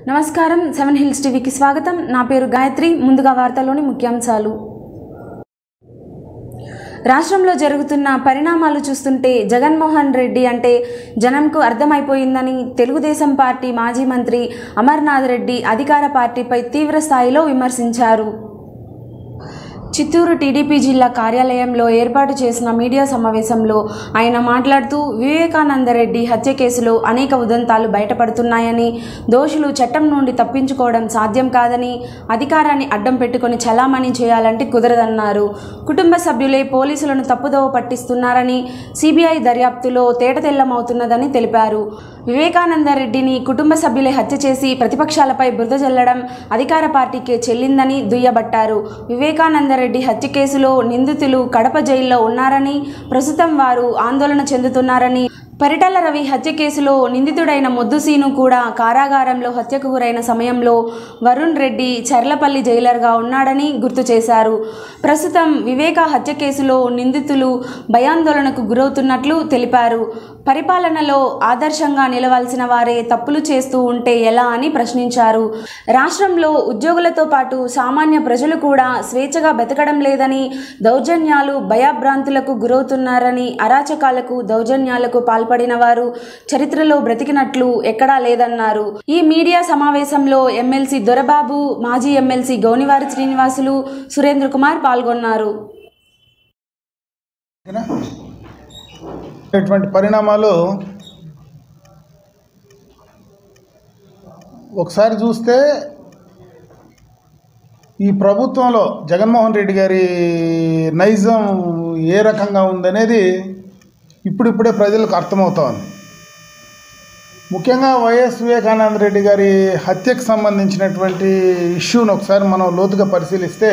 నమస్కారం seven hills టీవీకి స్వాగతం నా పేరు గాయత్రి ముందుగా వార్తల్లోని ముఖ్యాంశాలు రాష్ట్రంలో జరుగుతున్న పరిణామాలు చూస్తుంటే జగన్మోహన్ రెడ్డి అంటే జనంకు అర్థమైపోయిందని తెలుగుదేశం పార్టీ మాజీ మంత్రి అమర్నాథ్ రెడ్డి అధికార పార్టీపై తీవ్ర స్థాయిలో విమర్శించారు చిత్తూరు టీడీపీ జిల్లా కార్యాలయంలో ఏర్పాటు చేసిన మీడియా సమావేశంలో ఆయన మాట్లాడుతూ వివేకానందరెడ్డి హత్య కేసులో అనేక ఉదంతాలు బయటపడుతున్నాయని దోషులు చట్టం నుండి తప్పించుకోవడం సాధ్యం కాదని అధికారాన్ని అడ్డం పెట్టుకొని చలామణి చేయాలంటే కుదరదన్నారు కుటుంబ సభ్యులే పోలీసులను తప్పుదోవ పట్టిస్తున్నారని సిబిఐ దర్యాప్తులో తేటతెల్లమవుతున్నదని తెలిపారు వివేకానందరెడ్డిని కుటుంబ సభ్యులే హత్య చేసి ప్రతిపక్షాలపై బురద జల్లడం అధికార పార్టీకే చెల్లిందని దుయ్యబట్టారు వివేకానందరెడ్డి హత్య కేసులో నిందితులు కడప జైల్లో ఉన్నారని ప్రస్తుతం వారు ఆందోళన చెందుతున్నారని పరిటాల రవి హత్య కేసులో నిందితుడైన మొద్దుసీను కూడా కారాగారంలో హత్యకు గురైన సమయంలో వరుణ్ రెడ్డి చర్లపల్లి జైలర్గా ఉన్నాడని గుర్తు చేశారు ప్రస్తుతం వివేక హత్య కేసులో నిందితులు భయాందోళనకు గురవుతున్నట్లు తెలిపారు పరిపాలనలో ఆదర్శంగా నిలవాల్సిన వారే తప్పులు చేస్తూ ఉంటే ఎలా అని ప్రశ్నించారు రాష్ట్రంలో ఉద్యోగులతో పాటు సామాన్య ప్రజలు కూడా స్వేచ్ఛగా బతకడం లేదని దౌర్జన్యాలు భయభ్రాంతులకు గురవుతున్నారని అరాచకాలకు దౌర్జన్యాలకు పాల్పడిన వారు చరిత్రలో బ్రతికినట్లు ఎక్కడా లేదన్నారు ఈ మీడియా సమావేశంలో ఎమ్మెల్సీ దొరబాబు మాజీ ఎమ్మెల్సీ గౌనివారి శ్రీనివాసులు సురేంద్ర కుమార్ పాల్గొన్నారు ఓకేనా? ఇటువంటి పరిణామాలు ఒకసారి చూస్తే ఈ ప్రభుత్వంలో జగన్మోహన్ రెడ్డి గారి నైజం ఏ రకంగా ఉందనేది ఇప్పుడిప్పుడే ప్రజలకు అర్థమవుతోంది ముఖ్యంగా వైఎస్ వివేకానంద రెడ్డి గారి హత్యకు సంబంధించినటువంటి ఇష్యూను ఒకసారి మనం లోతుగా పరిశీలిస్తే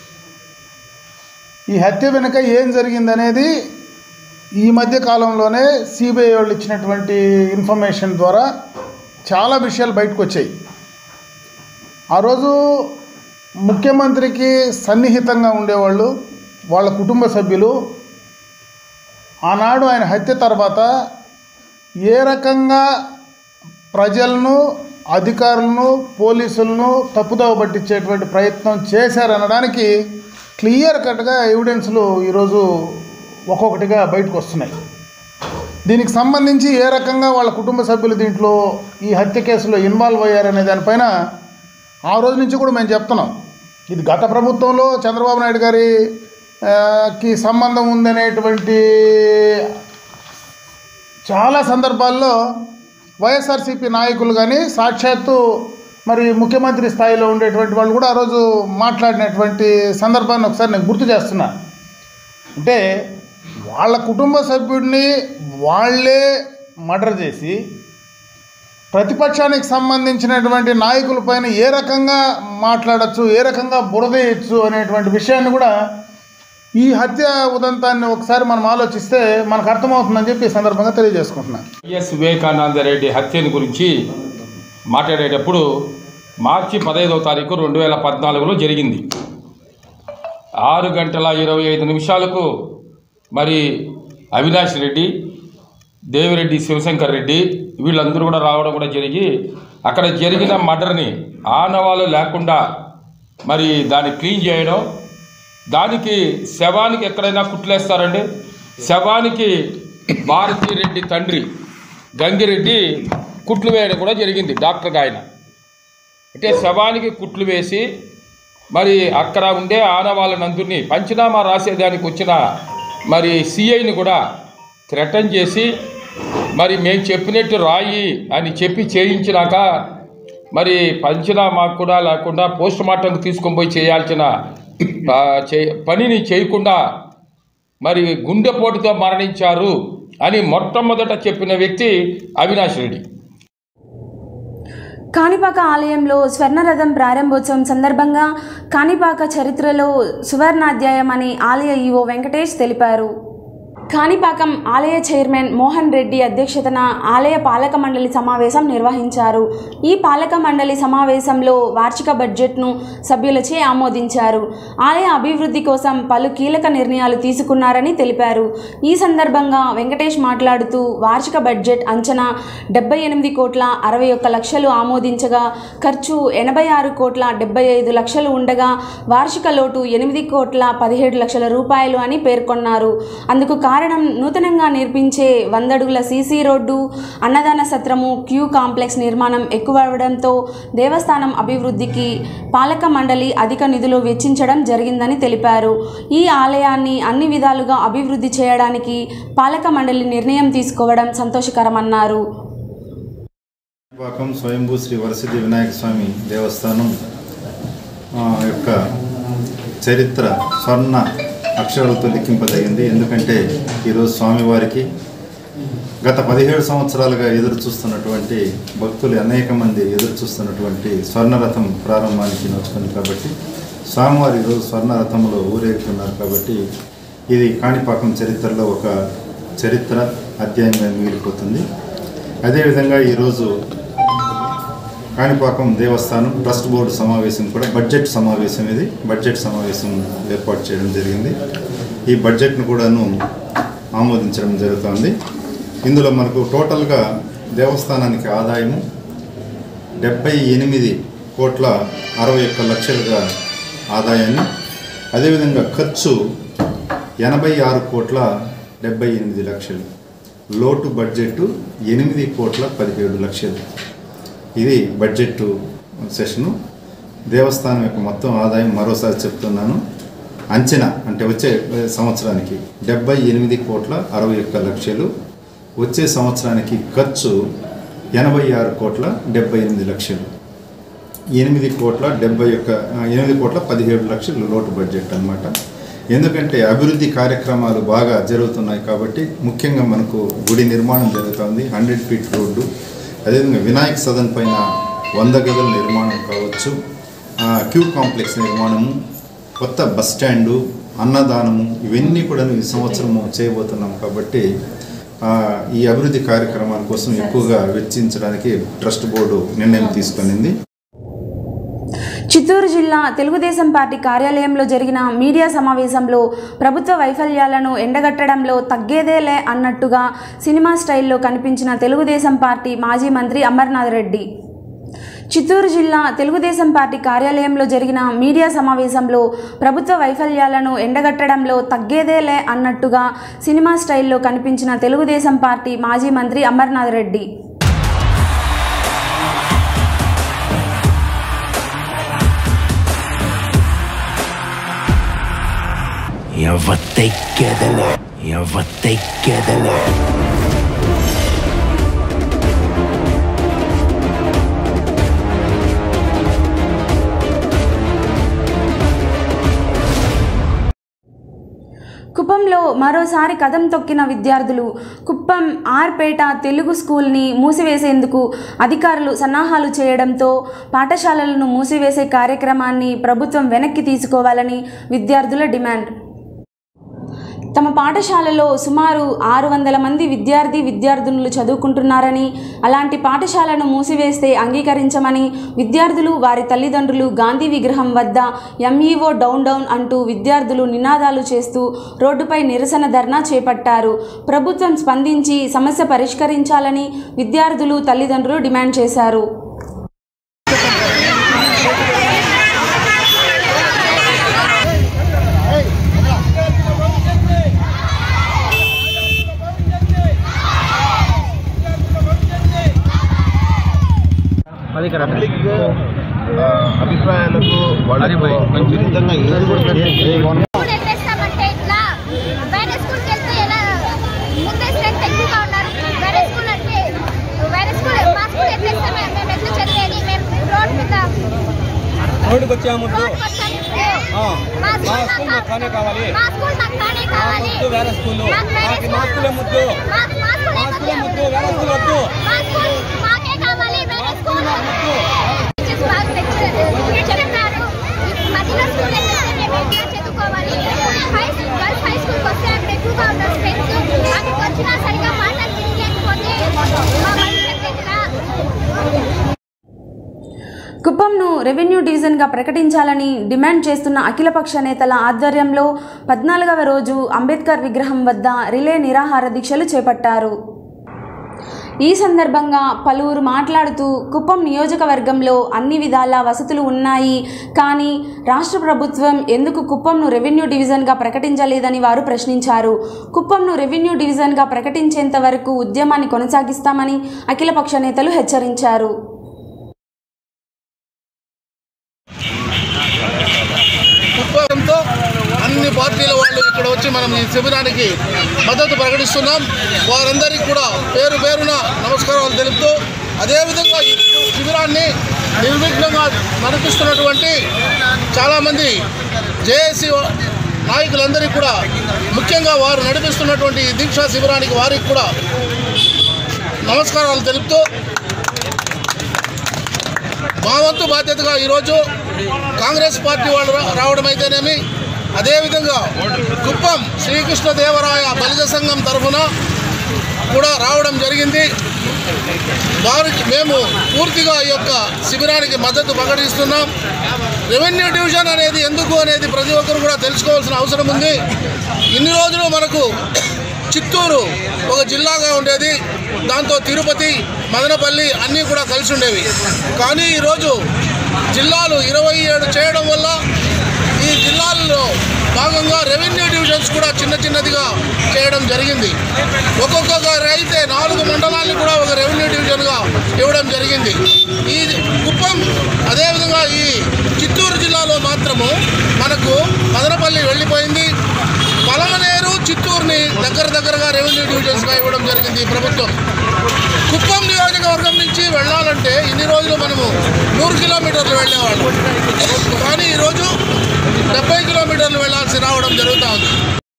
ఈ హత్య వెనుక ఏం జరిగిందనేది ఈ మధ్య కాలంలోనే సిబిఐ వాళ్ళు ఇచ్చినటువంటి ఇన్ఫర్మేషన్ ద్వారా చాలా విషయాలు బయటకు వచ్చాయి ఆ రోజు ముఖ్యమంత్రికి సన్నిహితంగా ఉండేవాళ్ళు వాళ్ళ కుటుంబ సభ్యులు ఆనాడు ఆయన హత్య తర్వాత ఏ రకంగా ప్రజలను అధికారులను పోలీసులను తప్పుదోవ పట్టించేటువంటి ప్రయత్నం చేశారనడానికి క్లియర్ కట్గా ఎవిడెన్స్లు ఈరోజు ఒక్కొక్కటిగా బయటకు వస్తున్నాయి దీనికి సంబంధించి ఏ రకంగా వాళ్ళ కుటుంబ సభ్యులు దీంట్లో ఈ హత్య కేసులో ఇన్వాల్వ్ అయ్యారనే దానిపైన ఆ రోజు నుంచి కూడా మేము చెప్తున్నాం ఇది గత ప్రభుత్వంలో చంద్రబాబు నాయుడు గారి ఆ, కి సంబంధం ఉందనేటువంటి చాలా సందర్భాల్లో వైఎస్ఆర్సీపీ నాయకులు కానీ సాక్షాత్తు మరి ముఖ్యమంత్రి స్థాయిలో ఉండేటువంటి వాళ్ళు కూడా ఆ రోజు మాట్లాడినటువంటి సందర్భాన్ని ఒకసారి నేను గుర్తు చేస్తున్నా అంటే వాళ్ళ కుటుంబ సభ్యుడిని వాళ్ళే మర్డర్ చేసి ప్రతిపక్షానికి సంబంధించినటువంటి నాయకుల పైన ఏ రకంగా మాట్లాడచ్చు ఏ రకంగా బురదేయచ్చు అనేటువంటి విషయాన్ని కూడా ఈ హత్య ఉదంతాన్ని ఒకసారి మనం ఆలోచిస్తే మనకు అర్థమవుతుందని చెప్పి ఈ సందర్భంగా తెలియజేసుకుంటున్నాను వైఎస్ వివేకానంద రెడ్డి హత్యను గురించి మాట్లాడేటప్పుడు మార్చి పదహైదవ తారీఖు రెండు వేల పద్నాలుగులో జరిగింది ఆరు గంటల ఇరవై ఐదు నిమిషాలకు మరి అవినాష్ రెడ్డి దేవిరెడ్డి శివశంకర్ రెడ్డి వీళ్ళందరూ కూడా రావడం కూడా జరిగి అక్కడ జరిగిన మర్డర్ని ఆనవాళ్ళు లేకుండా మరి దాన్ని క్లీన్ చేయడం దానికి శవానికి ఎక్కడైనా కుట్లేస్తారండి శవానికి భారతీ రెడ్డి తండ్రి గంగిరెడ్డి కుట్లు వేయడం కూడా జరిగింది డాక్టర్గా ఆయన అంటే శవానికి కుట్లు వేసి మరి అక్కడ ఉండే ఆనవాళ్ళనందరినీ పంచనామా రాసేదానికి వచ్చిన మరి సిఐని కూడా థ్రెటన్ చేసి మరి మేము చెప్పినట్టు రాయి అని చెప్పి చేయించినాక మరి పంచనామాకు కూడా లేకుండా పోస్ట్ మార్టంకి తీసుకొని పోయి చేయాల్సిన ఆ, చే- పనిని చేయకుండా మరి గుండెపోటుతో మరణించారు అని మొట్టమొదట చెప్పిన వ్యక్తి అవినాష్ రెడ్డి కాణిపాక ఆలయంలో స్వర్ణరథం ప్రారంభోత్సవం సందర్భంగా కాణిపాక చరిత్రలో సువర్ణాధ్యాయం అని ఆలయ ఈవో వెంకటేష్ తెలిపారు కాణిపాకం ఆలయ చైర్మన్ మోహన్ రెడ్డి అధ్యక్షతన ఆలయ పాలక మండలి సమావేశం నిర్వహించారు ఈ పాలక మండలి సమావేశంలో వార్షిక బడ్జెట్ను సభ్యులచే ఆమోదించారు ఆలయ అభివృద్ధి కోసం పలు కీలక నిర్ణయాలు తీసుకున్నారని తెలిపారు ఈ సందర్భంగా వెంకటేష్ మాట్లాడుతూ వార్షిక బడ్జెట్ అంచనా డెబ్బై ఎనిమిది కోట్ల అరవై ఒక్క లక్షలు ఆమోదించగా ఖర్చు ఎనభై ఆరు కోట్ల డెబ్బై ఐదు లక్షలు ఉండగా వార్షిక లోటు ఎనిమిది కోట్ల పదిహేడు లక్షల రూపాయలు అని పేర్కొన్నారు అందుకు కారణం నూతనంగా నిర్మించే వందడుగుల సీసీ రోడ్డు అన్నదాన సత్రము క్యూ కాంప్లెక్స్ నిర్మాణం ఎక్కువ అవడంతో దేవస్థానం అభివృద్ధికి పాలక మండలి అధిక నిధులు వెచ్చించడం జరిగిందని తెలిపారు ఈ ఆలయాన్ని అన్ని విధాలుగా అభివృద్ధి చేయడానికి పాలక మండలి నిర్ణయం తీసుకోవడం సంతోషకరమన్నారు పాకం స్వయంభూ శ్రీ వరసిద్ధి వినాయక స్వామి దేవస్థానం ఆ, యొక్క చరిత్ర స్వర్ణ అక్షరాలతో లిఖింపదగింది ఎందుకంటే ఈరోజు స్వామివారికి గత పదిహేడు సంవత్సరాలుగా ఎదురు చూస్తున్నటువంటి భక్తులు అనేక మంది ఎదురు చూస్తున్నటువంటి స్వర్ణరథం ప్రారంభానికి నోచుకుంది కాబట్టి స్వామివారి ఈరోజు స్వర్ణరథంలో ఊరేగుతున్నారు కాబట్టి ఇది కాణిపాకం చరిత్రలో ఒక చరిత్ర అధ్యాయంగా మిగిలిపోతుంది అదేవిధంగా ఈరోజు కాణిపాకం దేవస్థానం ట్రస్ట్ బోర్డు సమావేశం కూడా బడ్జెట్ సమావేశం ఇది బడ్జెట్ సమావేశం ఏర్పాటు చేయడం జరిగింది ఈ బడ్జెట్ను కూడాను ఆమోదించడం జరుగుతోంది ఇందులో మనకు టోటల్గా దేవస్థానానికి ఆదాయము డెబ్బై ఎనిమిది కోట్ల అరవై ఒక్క లక్షలుగా ఆదాయాన్ని అదేవిధంగా ఖర్చు ఎనభై ఆరు కోట్ల డెబ్బై ఎనిమిది లక్షలు లోటు బడ్జెట్ ఎనిమిది కోట్ల పదిహేడు లక్షలు ఇది బడ్జెట్ సెషను దేవస్థానం యొక్క మొత్తం ఆదాయం మరోసారి చెప్తున్నాను అంచనా అంటే వచ్చే సంవత్సరానికి డెబ్బై ఎనిమిది కోట్ల అరవై ఒక్క లక్షలు వచ్చే సంవత్సరానికి ఖర్చు ఎనభై ఆరు కోట్ల డెబ్బై ఎనిమిది లక్షలు ఎనిమిది కోట్ల డెబ్బై ఒక్క ఆ, ఎనిమిది కోట్ల పదిహేడు లక్షలు లోటు బడ్జెట్ అన్నమాట ఎందుకంటే అభివృద్ధి కార్యక్రమాలు బాగా జరుగుతున్నాయి కాబట్టి ముఖ్యంగా మనకు గుడి నిర్మాణం జరుగుతుంది హండ్రెడ్ ఫీట్ రోడ్డు అదేవిధంగా వినాయక సదన్ పైన వంద గదుల నిర్మాణం కావచ్చు ఆ, క్యూ కాంప్లెక్స్ నిర్మాణము కొత్త బస్ స్టాండు అన్నదానము ఇవన్నీ కూడా ఈ సంవత్సరము చేయబోతున్నాం కాబట్టి ఆ, ఈ అభివృద్ధి కార్యక్రమాల కోసం ఎక్కువగా వెచ్చించడానికి ట్రస్ట్ బోర్డు నిర్ణయం తీసుకునింది చిత్తూరు జిల్లా తెలుగుదేశం పార్టీ కార్యాలయంలో జరిగిన మీడియా సమావేశంలో ప్రభుత్వ వైఫల్యాలను ఎండగట్టడంలో తగ్గేదేలే అన్నట్టుగా సినిమా స్టైల్లో కనిపించిన తెలుగుదేశం పార్టీ మాజీ మంత్రి అమర్నాథ్ రెడ్డి చిత్తూరు జిల్లా తెలుగుదేశం పార్టీ కార్యాలయంలో జరిగిన మీడియా సమావేశంలో ప్రభుత్వ వైఫల్యాలను ఎండగట్టడంలో తగ్గేదేలే అన్నట్టుగా సినిమా స్టైల్లో కనిపించిన తెలుగుదేశం పార్టీ మాజీ మంత్రి అమర్నాథ్ రెడ్డి ಯಾವತ್ತೈಕ್ಯದಲ್ಲ ಯಾವತ್ತೈಕ್ಯದಲ್ಲ కుప్పంలో మరోసారి కదం తొక్కిన విద్యార్థులు కుప్పం ఆర్పేట తెలుగు స్కూల్ని మూసివేసేందుకు అధికారులు సన్నాహాలు చేయడంతో పాఠశాలలను మూసివేసే కార్యక్రమాన్ని ప్రభుత్వం వెనక్కి తీసుకోవాలని విద్యార్థుల డిమాండ్ తమ పాఠశాలలో సుమారు ఆరు వందల మంది విద్యార్థి విద్యార్థినులు చదువుకుంటున్నారని అలాంటి పాఠశాలను మూసివేస్తే అంగీకరించమని విద్యార్థులు వారి తల్లిదండ్రులు గాంధీ విగ్రహం వద్ద ఎంఈఓ డౌన్ డౌన్ అంటూ విద్యార్థులు నినాదాలు చేస్తూ రోడ్డుపై నిరసన ధర్నా చేపట్టారు ప్రభుత్వం స్పందించి సమస్య పరిష్కరించాలని విద్యార్థులు తల్లిదండ్రులు డిమాండ్ చేశారు పబ్లిక్ ఆ, అభిప్రాయాలకు వాళ్ళకు విరుద్ధంగా ఏది కూడా స్కూల్ ఎత్తేస్తామంటే ఇట్లా వేరే స్కూల్కి వెళ్తే ఎలా ముందే స్ట్రెంత్ ఎక్కువగా ఉన్నారు వేరే స్కూల్ అంటే వేరే స్కూల్ మా స్కూల్ ఎత్తేస్తే మేము మేము ఎట్లా చదివేది మేము రోడ్ మీద రోడ్డుకి వచ్చాము రోడ్కి వచ్చాము ఆ, మా మా స్కూల్ స్కూల్ మాకు కానే కావాలి మా స్కూల్ మాకు కానే కావాలి ముద్దు వేరే స్కూల్ మాకు వేరే మాకు మా స్కూల్ స్కూలే ముద్దు మాకు మా స్కూల్ మా స్కూలే ముద్దు వేరే స్కూల్ వద్దు మా స్కూల్ మాకే కావాలి వేరే స్కూల్ ముద్దు టీచర్స్ బాగా లెక్చర్ చెప్తున్నారు మధ్యలో స్కూల్ ఎత్తేస్తే మేము ఎట్లా చదువుకోవాలి హై గర్ల్స్ హై స్కూల్కి వస్తే అక్కడ ఎక్కువగా ఉన్న స్ట్రెంత్ వచ్చినా సరిగా మాటలు వినలేకపోతే మా భవిష్యత్తు ఎట్లా కుప్పంను రెవెన్యూ డివిజన్గా ప్రకటించాలని డిమాండ్ చేస్తున్న అఖిలపక్ష నేతల ఆధ్వర్యంలో పద్నాలుగవ రోజు అంబేద్కర్ విగ్రహం వద్ద రిలే నిరాహార దీక్షలు చేపట్టారు ఈ సందర్భంగా పలువురు మాట్లాడుతూ కుప్పం నియోజకవర్గంలో అన్ని విధాల వసతులు ఉన్నాయి కానీ రాష్ట్ర ప్రభుత్వం ఎందుకు కుప్పంను రెవెన్యూ డివిజన్గా ప్రకటించలేదని వారు ప్రశ్నించారు కుప్పంను రెవెన్యూ డివిజన్గా ప్రకటించేంత వరకు ఉద్యమాన్ని కొనసాగిస్తామని అఖిలపక్ష నేతలు హెచ్చరించారు కుప్పంతో అన్ని పార్టీల వాళ్ళు ఇక్కడ వచ్చి మనం ఈ శిబిరానికి మద్దతు ప్రకటిస్తున్నాం వారందరికీ కూడా పేరు పేరున నమస్కారాలు తెలుపుతూ అదేవిధంగా ఈ శిబిరాన్ని నిర్విఘ్నంగా నడిపిస్తున్నటువంటి చాలామంది జేఏసీ నాయకులందరికీ కూడా ముఖ్యంగా వారు నడిపిస్తున్నటువంటి ఈ దీక్షా శిబిరానికి వారికి కూడా నమస్కారాలు తెలుపుతూ మా వంతు బాధ్యతగా ఈరోజు కాంగ్రెస్ పార్టీ వాళ్ళు రా- రావడం అయితేనేమి అదేవిధంగా కుప్పం శ్రీకృష్ణదేవరాయ బలిజ సంఘం తరఫున కూడా రావడం జరిగింది వారికి మేము పూర్తిగా ఈ యొక్క శిబిరానికి మద్దతు ప్రకటిస్తున్నాం రెవెన్యూ డివిజన్ అనేది ఎందుకు అనేది ప్రతి ఒక్కరు కూడా తెలుసుకోవాల్సిన అవసరం ఉంది ఇన్ని రోజులు మనకు చిత్తూరు ఒక జిల్లాగా ఉండేది దాంతో తిరుపతి మదనపల్లి అన్నీ కూడా కలిసి ఉండేవి కానీ ఈరోజు జిల్లాలు ఇరవై ఏడు చేయడం వల్ల ఈ జిల్లాల్లో భాగంగా రెవెన్యూ డివిజన్స్ కూడా చిన్న చిన్నదిగా చేయడం జరిగింది ఒక్కొక్క అయితే నాలుగు మండలాన్ని కూడా ఒక రెవెన్యూ డివిజన్గా ఇవ్వడం జరిగింది ఈ కుప్పం అదేవిధంగా ఈ చిత్తూరు జిల్లాలో మాత్రము మనకు మదనపల్లి వెళ్ళిపోయింది పలమనేరు చిత్తూరుని దగ్గర దగ్గరగా రెవెన్యూ డివిజన్స్గా ఇవ్వడం జరిగింది ఈ ప్రభుత్వం కుప్పం నియోజకవర్గం నుంచి వెళ్ళాలంటే ఇన్ని రోజులు మనము నూరు కిలోమీటర్లు వెళ్ళేవాళ్ళం కానీ ఈరోజు డెబ్బై కిలోమీటర్లు వెళ్ళాల్సి రావడం జరుగుతూ ఉంది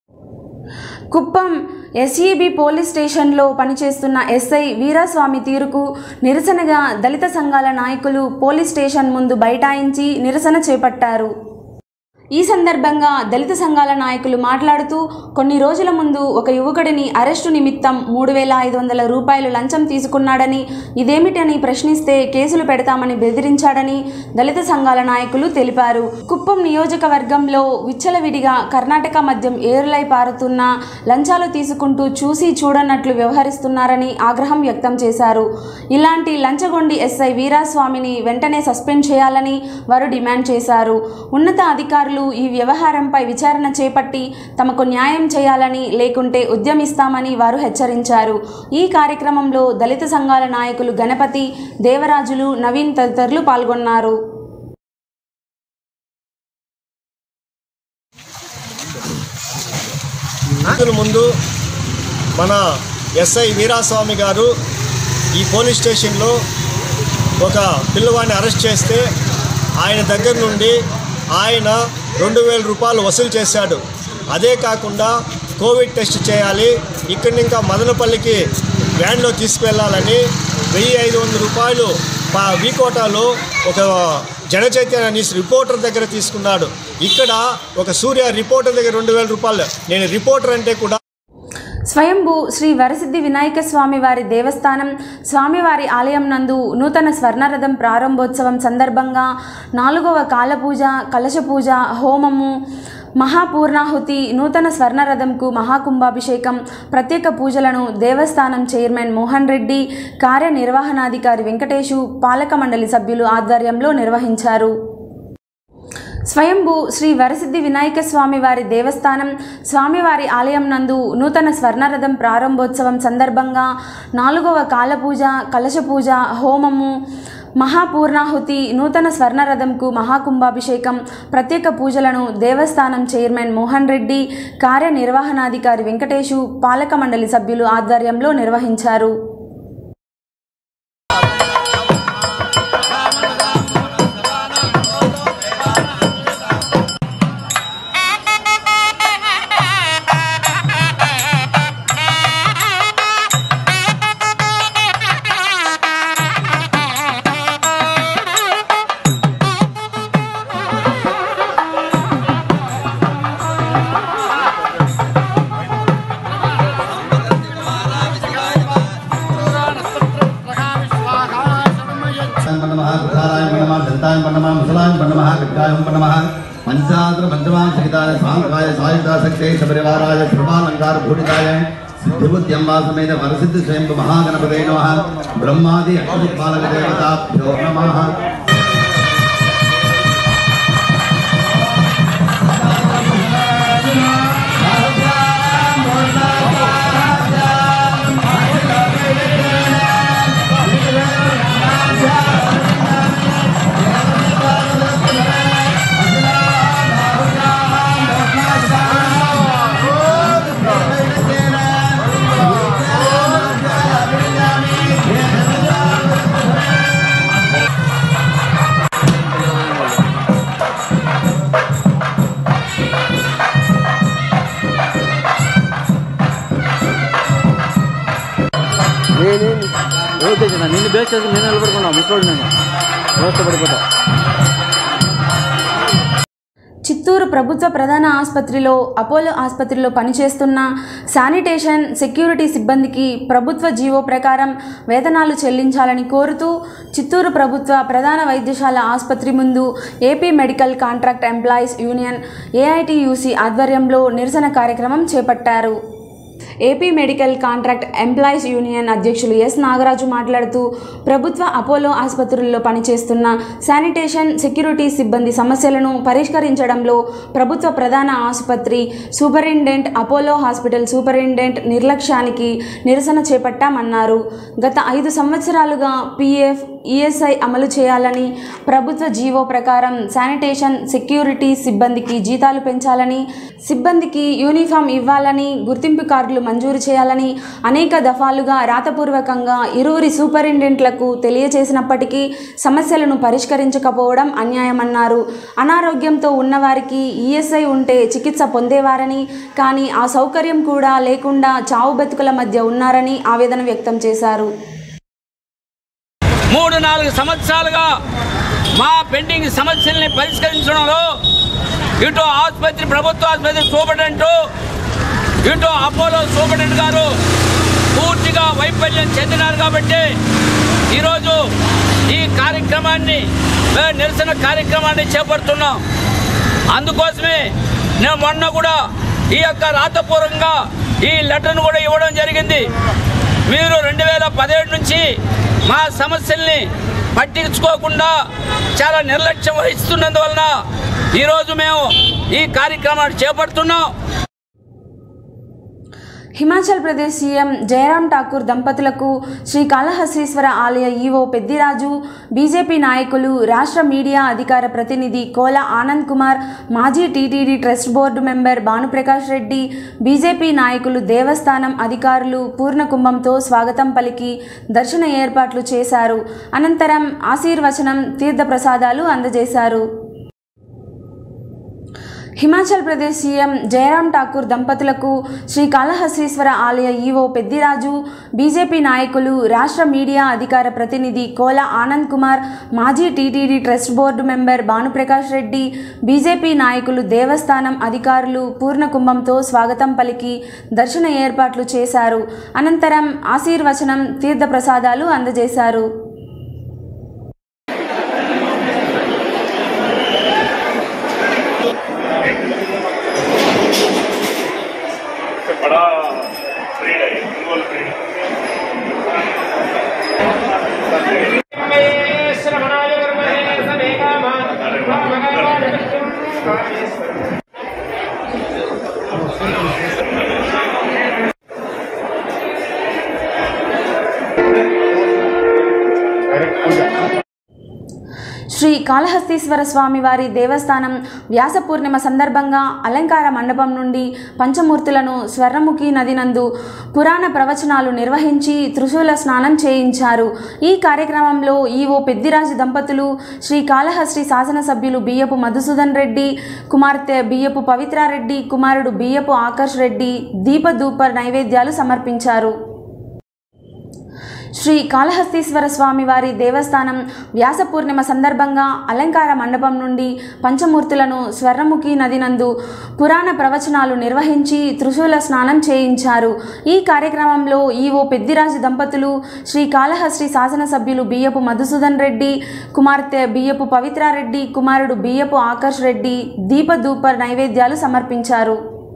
కుప్పం ఎస్ఈబి పోలీస్ స్టేషన్లో పనిచేస్తున్న ఎస్ఐ వీరాస్వామి తీరుకు నిరసనగా దళిత సంఘాల నాయకులు పోలీస్ స్టేషన్ ముందు బైఠాయించి నిరసన చేపట్టారు ఈ సందర్భంగా దళిత సంఘాల నాయకులు మాట్లాడుతూ కొన్ని రోజుల ముందు ఒక యువకుడిని అరెస్టు నిమిత్తం మూడు వేల ఐదు వందల రూపాయలు లంచం తీసుకున్నాడని ఇదేమిటని ప్రశ్నిస్తే కేసులు పెడతామని బెదిరించాడని దళిత సంఘాల నాయకులు తెలిపారు కుప్పం నియోజకవర్గంలో విచ్చలవిడిగా కర్ణాటక మద్యం ఏరులై పారుతున్న లంచాలు తీసుకుంటూ చూసి చూడనట్లు వ్యవహరిస్తున్నారని ఆగ్రహం వ్యక్తం చేశారు ఇలాంటి లంచగొండి ఎస్ఐ వీరాస్వామిని వెంటనే సస్పెండ్ చేయాలని వారు డిమాండ్ చేశారు ఉన్నత అధికారులు ఈ వ్యవహారంపై విచారణ చేపట్టి తమకు న్యాయం చేయాలని లేకుంటే ఉద్యమిస్తామని వారు హెచ్చరించారు ఈ కార్యక్రమంలో దళిత సంఘాల నాయకులు గణపతి దేవరాజులు నవీన్ తదితరులు పాల్గొన్నారు రోజుల ముందు మన ఎస్ఐ వీరాస్వామి గారు ఈ పోలీస్ స్టేషన్లో ఒక పిల్లవాడిని అరెస్ట్ చేస్తే ఆయన దగ్గర నుండి ఆయన రెండు వేల రూపాయలు వసూలు చేశాడు అదే కాకుండా కోవిడ్ టెస్ట్ చేయాలి ఇక్కడి ఇంకా మదనపల్లికి వ్యాన్లో తీసుకువెళ్ళాలని వెయ్యి ఐదు వందల రూపాయలు పా వీకోటాలో ఒక జన చైతన్య న్యూస్ రిపోర్టర్ దగ్గర తీసుకున్నాడు ఇక్కడ ఒక సూర్య రిపోర్టర్ దగ్గర రెండు వేల రూపాయలు నేను రిపోర్టర్ అంటే కూడా స్వయంభూ శ్రీ వరసిద్ధి వినాయక స్వామి వారి దేవస్థానం స్వామివారి ఆలయం నందు నూతన స్వర్ణరథం ప్రారంభోత్సవం సందర్భంగా నాలుగవ కాలపూజ కలశ పూజ హోమము మహాపూర్ణాహుతి నూతన స్వర్ణరథంకు మహాకుంభాభిషేకం ప్రత్యేక పూజలను దేవస్థానం చైర్మన్ మోహన్ రెడ్డి కార్యనిర్వహణాధికారి వెంకటేశు పాలక మండలి సభ్యులు ఆధ్వర్యంలో నిర్వహించారు స్వయంభూ శ్రీ వరసిద్ధి వినాయక స్వామి వారి దేవస్థానం స్వామివారి ఆలయం నందు నూతన స్వర్ణరథం ప్రారంభోత్సవం సందర్భంగా నాలుగవ కాలపూజ కలశ పూజ హోమము మహాపూర్ణాహుతి నూతన స్వర్ణరథంకు మహాకుంభాభిషేకం ప్రత్యేక పూజలను దేవస్థానం చైర్మన్ మోహన్ రెడ్డి కార్యనిర్వహణాధికారి వెంకటేశు పాలక మండలి సభ్యులు ఆధ్వర్యంలో నిర్వహించారు శతాయం పన్నమా ముసలాయం పన్నమః ఖడ్గాయం పన్నమః పంచాద్ర పంచమాం సహితాయ సాంకాయ సాయుధ శక్తే సపరివారాయ సర్వాలంకార భూషితాయ సిద్ధిబుద్ధ్యంబా సమేత వరసిద్ధి స్వయం మహాగణపతే నమః బ్రహ్మాది అష్టదిక్పాలక దేవతాభ్యో నమః నిన్ను బేస్ చేసి నేను నిలబడుకున్నా ముసోడు నేను వ్యవస్థ పడిపోతా చిత్తూరు ప్రభుత్వ ప్రధాన ఆసుపత్రిలో అపోలో ఆసుపత్రిలో పనిచేస్తున్న శానిటేషన్ సెక్యూరిటీ సిబ్బందికి ప్రభుత్వ జీవో ప్రకారం వేతనాలు చెల్లించాలని కోరుతూ చిత్తూరు ప్రభుత్వ ప్రధాన వైద్యశాల ఆసుపత్రి ముందు AP medical contract employees union AITUC ఆధ్వర్యంలో నిరసన కార్యక్రమం చేపట్టారు AP medical contract employees union అధ్యక్షులు ఎస్ నాగరాజు మాట్లాడుతూ ప్రభుత్వ అపోలో ఆసుపత్రుల్లో పనిచేస్తున్న శానిటేషన్ సెక్యూరిటీ సిబ్బంది సమస్యలను పరిష్కరించడంలో ప్రభుత్వ ప్రధాన ఆసుపత్రి సూపరింటెండెంట్ అపోలో హాస్పిటల్ సూపరింటెండెంట్ నిర్లక్ష్యానికి నిరసన చేపట్టామన్నారు గత ఐదు సంవత్సరాలుగా పీఎఫ్ ఈఎస్ఐ అమలు చేయాలని ప్రభుత్వ జీవో ప్రకారం శానిటేషన్ సెక్యూరిటీ సిబ్బందికి జీతాలు పెంచాలని సిబ్బందికి యూనిఫామ్ ఇవ్వాలని గుర్తింపు కార్డులు మంజూరు చేయాలని అనేక దఫాలుగా రాతపూర్వకంగా ఇరువురి సూపరింటెండెంట్లకు తెలియచేసినప్పటికీ సమస్యలను పరిష్కరించకపోవడం అన్యాయమన్నారు అనారోగ్యంతో ఉన్నవారికి ఈఎస్ఐ ఉంటే చికిత్స పొందేవారని కానీ ఆ సౌకర్యం కూడా లేకుండా చావు బతుకుల మధ్య ఉన్నారని ఆవేదన వ్యక్తం చేశారు మూడు నాలుగు సంవత్సరాలుగా మా పెండింగ్ సమస్యల్ని పరిష్కరించడంలో ఇటు ఆసుపత్రి ప్రభుత్వ ఆసుపత్రి సూపరింటెండెంట్ ఇటు అపోలో సూపరింటెండెంట్ గారు పూర్తిగా వైఫల్యం చెందినారు కాబట్టి ఈరోజు ఈ కార్యక్రమాన్ని మేము నిరసన కార్యక్రమాన్ని చేపడుతున్నాం అందుకోసమే నేను మొన్న కూడా ఈ యొక్క రాతపూర్వకంగా ఈ లెటర్ను కూడా ఇవ్వడం జరిగింది మీరు రెండు వేల పదిహేడు నుంచి మా సమస్యల్ని పట్టించుకోకుండా చాలా నిర్లక్ష్యం వహిస్తున్నందువలన ఈరోజు మేము ఈ కార్యక్రమాన్ని చేపడుతున్నాం హిమాచల్ ప్రదేశ్ సీఎం జయరాం ఠాకూర్ దంపతులకు శ్రీ కాళహస్తీశ్వర ఆలయ ఈవో పెద్దిరాజు బీజేపీ నాయకులు రాష్ట్ర మీడియా అధికార ప్రతినిధి కోల ఆనంద్ కుమార్ మాజీ TTD trust board member Bhanuprakash Reddy BJP నాయకులు దేవస్థానం అధికారులు పూర్ణకుంభంతో స్వాగతం పలికి దర్శన ఏర్పాట్లు చేశారు అనంతరం ఆశీర్వచనం తీర్థప్రసాదాలు అందజేశారు హిమాచల్ ప్రదేశ్ సీఎం జయరాం ఠాకూర్ దంపతులకు శ్రీ కాళహస్తీశ్వర ఆలయ ఈవో పెద్దిరాజు బీజేపీ నాయకులు రాష్ట్ర మీడియా అధికార ప్రతినిధి కోల ఆనంద్ కుమార్ మాజీ TTD trust board member Bhanuprakash Reddy BJP నాయకులు దేవస్థానం అధికారులు పూర్ణకుంభంతో స్వాగతం పలికి దర్శన ఏర్పాట్లు చేశారు అనంతరం ఆశీర్వచనం తీర్థప్రసాదాలు అందజేశారు बड़ा ब्रीड है इंगोल ब्रीड శ్రీ కాళహస్తీశ్వర స్వామి వారి దేవస్థానం వ్యాస పూర్ణిమ సందర్భంగా అలంకార మండపం నుండి పంచమూర్తులను స్వర్ణముఖి నది నందు పురాణ ప్రవచనాలు నిర్వహించి త్రిశూల స్నానం చేయించారు ఈ కార్యక్రమంలో ఈవో పెద్దిరాజు దంపతులు శ్రీ కాళహస్తి శాసనసభ్యులు బియ్యపు మధుసూదన్ రెడ్డి కుమార్తె బియ్యపు పవిత్రారెడ్డి కుమారుడు బియ్యపు ఆకర్ష్ రెడ్డి దీపధూప నైవేద్యాలు సమర్పించారు శ్రీ కాళహస్తీశ్వర స్వామి వారి దేవస్థానం వ్యాస పూర్ణిమ సందర్భంగా అలంకార మండపం నుండి పంచమూర్తులను స్వర్ణముఖి నది నందు పురాణ ప్రవచనాలు నిర్వహించి త్రిశూల స్నానం చేయించారు ఈ కార్యక్రమంలో ఈవో పెద్దిరాజు దంపతులు శ్రీ కాళహస్తి శాసనసభ్యులు బియ్యపు మధుసూదన్ రెడ్డి కుమార్తె బియ్యపు పవిత్రారెడ్డి కుమారుడు బియ్యపు ఆకర్ష్ రెడ్డి దీపధూప నైవేద్యాలు సమర్పించారు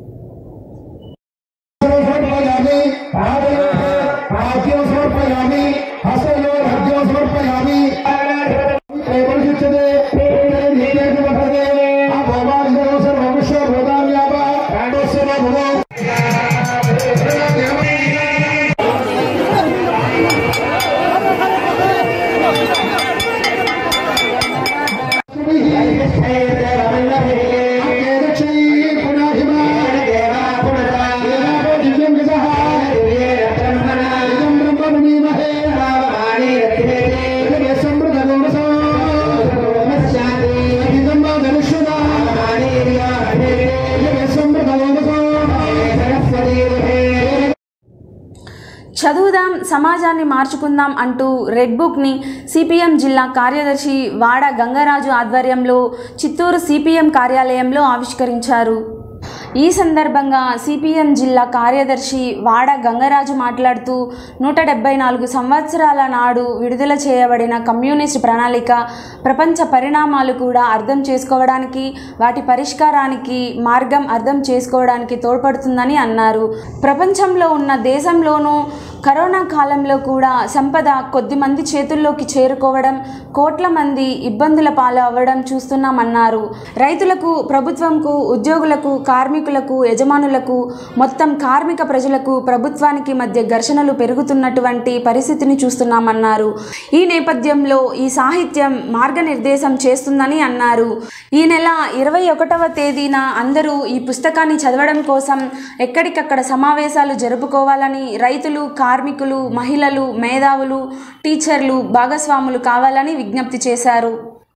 చదువుదాం సమాజాన్ని మార్చుకుందాం అంటూ రెడ్ బుక్ని సిపిఎం జిల్లా కార్యదర్శి వాడ గంగరాజు ఆధ్వర్యంలో చిత్తూరు సిపిఎం కార్యాలయంలో ఆవిష్కరించారు ఈ సందర్భంగా సిపిఎం జిల్లా కార్యదర్శి వాడ గంగరాజు మాట్లాడుతూ నూట డెబ్బై నాలుగు సంవత్సరాల నాడు విడుదల చేయబడిన కమ్యూనిస్ట్ ప్రణాళిక ప్రపంచ పరిణామాలు కూడా అర్థం చేసుకోవడానికి వాటి పరిష్కారానికి మార్గం అర్థం చేసుకోవడానికి తోడ్పడుతుందని అన్నారు ప్రపంచంలో ఉన్న దేశంలోనూ కరోనా కాలంలో కూడా సంపద కొద్ది మంది చేతుల్లోకి చేరుకోవడం కోట్ల మంది ఇబ్బందుల పాలు అవ్వడం చూస్తున్నామన్నారు రైతులకు ప్రభుత్వంకు ఉద్యోగులకు కార్మికులకు యజమానులకు మొత్తం కార్మిక ప్రజలకు ప్రభుత్వానికి మధ్య ఘర్షణలు పెరుగుతున్నటువంటి పరిస్థితిని చూస్తున్నామన్నారు ఈ నేపథ్యంలో ఈ సాహిత్యం మార్గనిర్దేశం చేస్తుందని అన్నారు ఈ నెల ఇరవై ఒకటవ తేదీన అందరూ ఈ పుస్తకాన్ని చదవడం కోసం ఎక్కడికక్కడ సమావేశాలు జరుపుకోవాలని రైతులు కార్మికులు మహిళలు మేధావులు టీచర్లు భాగస్వాములు కావాలని విజ్ఞప్తి చేశారు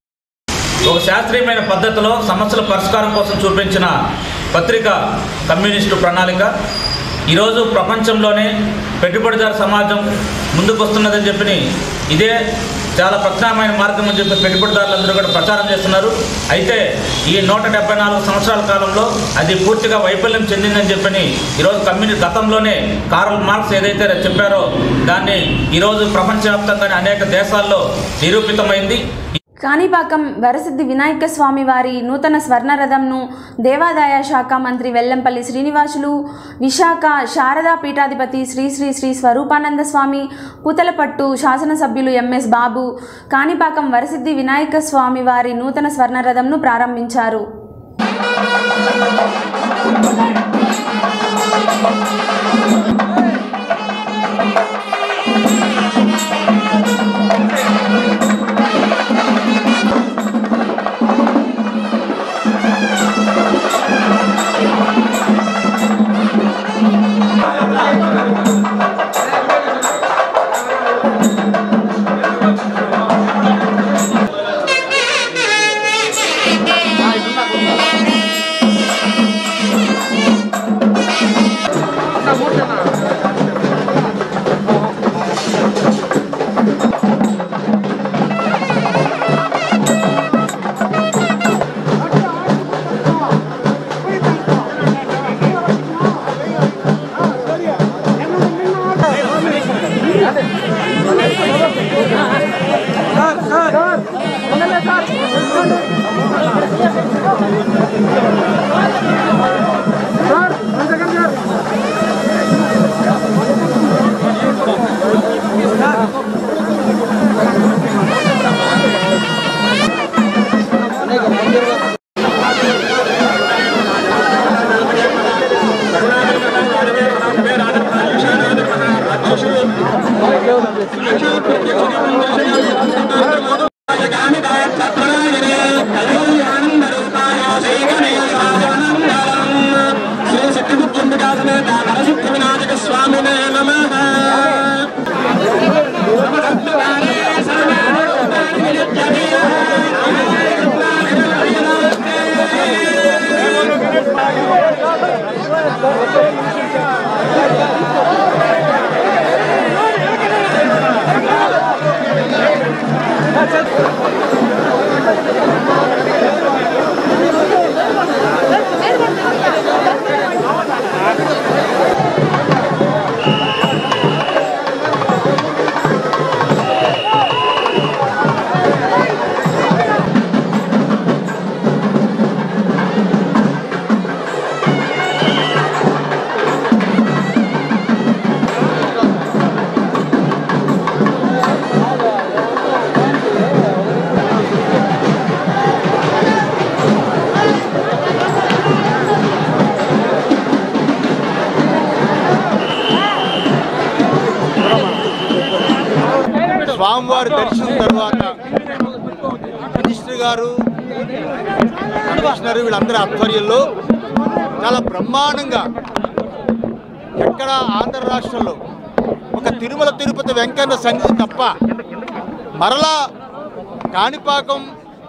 ఒక శాస్త్రీయమైన పద్ధతిలో సమస్యల పరిష్కారం కోసం చూపించిన పత్రిక కమ్యూనిస్టు ప్రణాళిక ఈరోజు ప్రపంచంలోనే పెట్టుబడిదారు సమాజం ముందుకు వస్తున్నదని చెప్పి ఇదే చాలా ప్రత్యామ్నాయమైన మార్గం అని చెప్పి పెట్టుబడిదారులందరూ కూడా ప్రచారం చేస్తున్నారు అయితే ఈ నూట డెబ్బై నాలుగు సంవత్సరాల కాలంలో అది పూర్తిగా వైఫల్యం చెందిందని చెప్పని ఈరోజు కమ్యూనిస్ట్ గతంలోనే కార్ల్ మార్క్స్ ఏదైతే చెప్పారో దాన్ని ఈరోజు ప్రపంచవ్యాప్తంగానే అనేక దేశాల్లో నిరూపితమైంది కాణిపాకం వరసిద్ధి వినాయక స్వామి వారి నూతన స్వర్ణరథంను దేవాదాయ శాఖ మంత్రి వెల్లంపల్లి శ్రీనివాసులు విశాఖ శారదా పీఠాధిపతి శ్రీ శ్రీ శ్రీ స్వరూపానంద స్వామి పూతలపట్టు శాసనసభ్యులు ఎంఎస్ బాబు కాణిపాకం వరసిద్ధి వినాయక స్వామి వారి నూతన స్వర్ణరథంను ప్రారంభించారు Thank you. స్వామివారి దర్శనం తర్వాత మినిస్టర్ గారు కమిషనర్ వీళ్ళందరి ఆధ్వర్యంలో చాలా బ్రహ్మాండంగా ఎక్కడ ఆంధ్ర రాష్ట్రంలో ఒక తిరుమల తిరుపతి వెంకన్న సన్నిధి తప్ప మరలా కాణిపాకం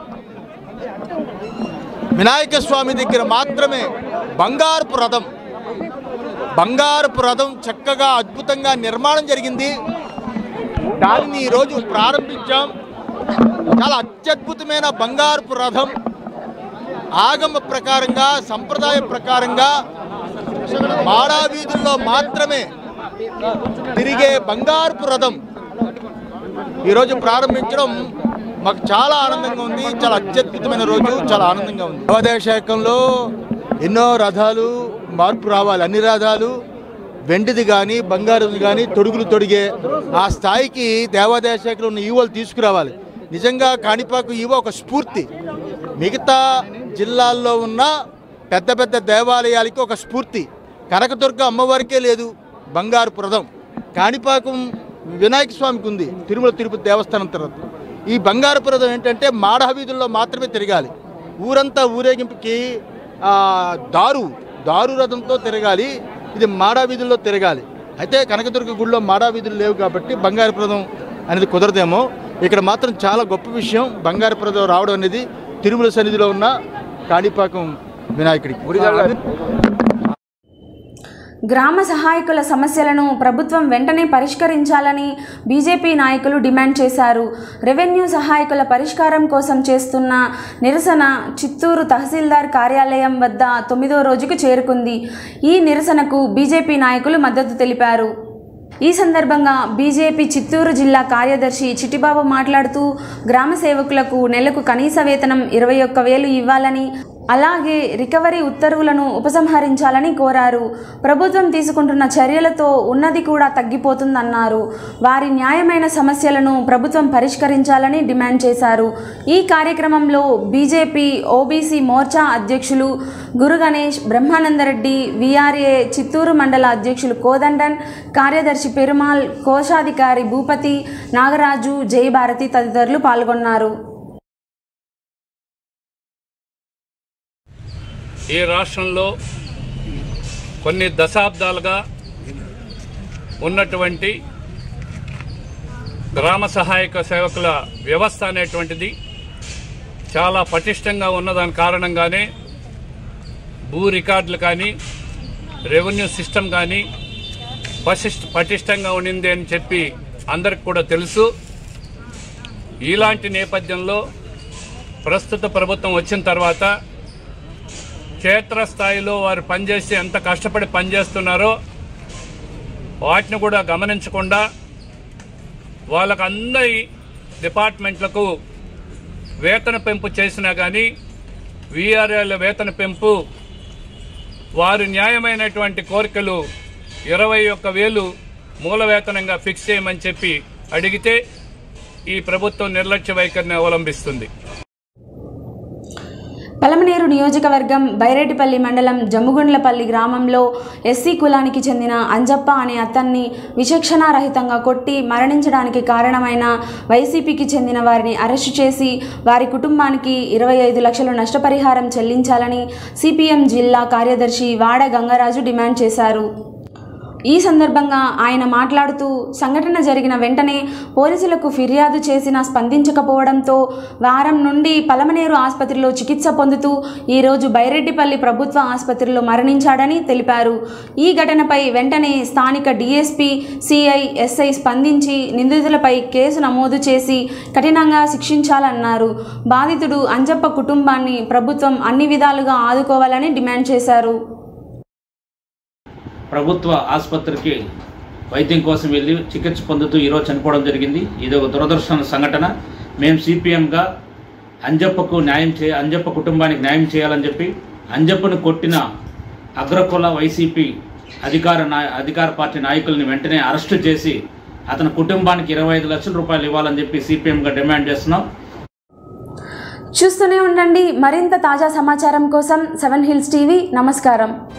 వినాయక స్వామి దగ్గర మాత్రమే బంగారపు రథం బంగారపు రథం చక్కగా అద్భుతంగా నిర్మాణం జరిగింది దానిని ఈరోజు ప్రారంభించాం చాలా అత్యద్భుతమైన బంగారపు రథం ఆగమ ప్రకారంగా సంప్రదాయ ప్రకారంగా మాడా వీధుల్లో మాత్రమే తిరిగే బంగారపు రథం ఈరోజు ప్రారంభించడం మాకు చాలా ఆనందంగా ఉంది చాలా అత్యద్భుతమైన రోజు చాలా ఆనందంగా ఉంది దేవాదాయ శాఖంలో ఎన్నో రథాలు మార్పు రావాలి అన్ని రథాలు వెండిది కానీ బంగారుది కానీ తొడుగులు తొడిగే ఆ స్థాయికి దేవాదాయ శాఖలో ఉన్న ఈవోలు తీసుకురావాలి నిజంగా కాణిపాకు ఈవో ఒక స్ఫూర్తి మిగతా జిల్లాల్లో ఉన్న పెద్ద పెద్ద దేవాలయాలకి ఒక స్ఫూర్తి కనకదుర్గ అమ్మవారికే లేదు బంగారు ప్రదం కాణిపాకం వినాయక స్వామికి ఉంది తిరుమల తిరుపతి దేవస్థానం తర్వాత ఈ బంగారు ప్రదం ఏంటంటే మాడ వీధుల్లో మాత్రమే తిరగాలి ఊరంతా ఊరేగింపుకి ఆ, దారు దారు రథంతో తిరగాలి ఇది మాడా వీధుల్లో తిరగాలి అయితే కనకదుర్గ గుడిలో మాడా వీధులు లేవు కాబట్టి బంగారు ప్రదం అనేది కుదరదేమో ఇక్కడ మాత్రం చాలా గొప్ప విషయం బంగారు ప్రదం రావడం అనేది తిరుమల సన్నిధిలో ఉన్న కాణిపాకం వినాయకుడికి గ్రామ సహాయకుల సమస్యలను ప్రభుత్వం వెంటనే పరిష్కరించాలని బీజేపీ నాయకులు డిమాండ్ చేశారు రెవెన్యూ సహాయకుల పరిష్కారం కోసం చేస్తున్న నిరసన చిత్తూరు తహసీల్దార్ కార్యాలయం వద్ద తొమ్మిదో రోజుకు చేరుకుంది ఈ నిరసనకు బీజేపీ నాయకులు మద్దతు తెలిపారు ఈ సందర్భంగా బీజేపీ చిత్తూరు జిల్లా కార్యదర్శి చిట్టిబాబు మాట్లాడుతూ గ్రామ సేవకులకు నెలకు కనీస వేతనం ఇరవై ఒక్క వేలు ఇవ్వాలని అలాగే రికవరీ ఉత్తర్వులను ఉపసంహరించాలని కోరారు ప్రభుత్వం తీసుకుంటున్న చర్యలతో ఉన్నది కూడా తగ్గిపోతుందన్నారు వారి న్యాయమైన సమస్యలను ప్రభుత్వం పరిష్కరించాలని డిమాండ్ చేశారు ఈ కార్యక్రమంలో బీజేపీ ఓబీసీ మోర్చా అధ్యక్షులు గురు గణేష్ బ్రహ్మానందరెడ్డి విఆర్ఏ చిత్తూరు మండల అధ్యక్షులు కోదండన్ కార్యదర్శి పెరుమాల్ కోశాధికారి భూపతి నాగరాజు జయభారతి తదితరులు పాల్గొన్నారు ఈ రాష్ట్రంలో కొన్ని దశాబ్దాలుగా ఉన్నటువంటి గ్రామ సహాయక సేవకుల వ్యవస్థ అనేటువంటిది చాలా పటిష్టంగా ఉన్నదాని కారణంగానే భూ రికార్డులు కానీ రెవెన్యూ సిస్టమ్ కానీ పటిష్ట పటిష్టంగా ఉండింది అని చెప్పి అందరికి కూడా తెలుసు ఇలాంటి నేపథ్యంలో ప్రస్తుత ప్రభుత్వం వచ్చిన తర్వాత క్షేత్రస్థాయిలో వారు పనిచేసి ఎంత కష్టపడి పనిచేస్తున్నారో వాటిని కూడా గమనించకుండా వాళ్ళకు అందరి డిపార్ట్మెంట్లకు వేతన పెంపు చేసినా కానీ వీఆర్ఏల వేతన పెంపు వారి న్యాయమైనటువంటి కోరికలు ఇరవై ఒక్క వేలు మూల వేతనంగా ఫిక్స్ చేయమని చెప్పి అడిగితే ఈ ప్రభుత్వం నిర్లక్ష్య వైఖరిని అవలంబిస్తుంది పలమనేరు నియోజకవర్గం బైరెడ్డిపల్లి మండలం జమ్ముగుండ్లపల్లి గ్రామంలో ఎస్సీ కులానికి చెందిన అంజప్ప అనే అతన్ని విచక్షణారహితంగా కొట్టి మరణించడానికి కారణమైన వైసీపీకి చెందిన వారిని అరెస్టు చేసి వారి కుటుంబానికి ఇరవై ఐదు లక్షల నష్టపరిహారం చెల్లించాలని సిపిఎం జిల్లా కార్యదర్శి వాడ గంగరాజు డిమాండ్ చేశారు ఈ సందర్భంగా ఆయన మాట్లాడుతూ సంఘటన జరిగిన వెంటనే పోలీసులకు ఫిర్యాదు చేసినా స్పందించకపోవడంతో వారం నుండి పలమనేరు ఆసుపత్రిలో చికిత్స పొందుతూ ఈరోజు బైరెడ్డిపల్లి ప్రభుత్వ ఆసుపత్రిలో మరణించాడని తెలిపారు ఈ ఘటనపై వెంటనే స్థానిక డీఎస్పీ సిఐ ఎస్ఐ స్పందించి నిందితులపై కేసు నమోదు చేసి కఠినంగా శిక్షించాలన్నారు బాధితుడు అంజప్ప కుటుంబాన్ని ప్రభుత్వం అన్ని విధాలుగా ఆదుకోవాలని డిమాండ్ చేశారు ప్రభుత్వ ఆసుపత్రికి వైద్యం కోసం వెళ్ళి చికిత్స పొందుతూ ఈరోజు చనిపోవడం జరిగింది ఇది ఒక దురదృష్టం సంఘటన మేము సిపిఎంగా అంజప్పకు న్యాయం చే అంజప్ప కుటుంబానికి న్యాయం చేయాలని చెప్పి అంజప్పను కొట్టిన అగ్రకుల వైసీపీ అధికార నా అధికార పార్టీ నాయకుల్ని వెంటనే అరెస్టు చేసి అతని కుటుంబానికి ఇరవై ఐదు లక్షల రూపాయలు ఇవ్వాలని చెప్పి సిపిఎంగా డిమాండ్ చేస్తున్నాం చూస్తూనే ఉండండి మరింత తాజా సమాచారం కోసం సెవెన్ హిల్స్ టీవీ నమస్కారం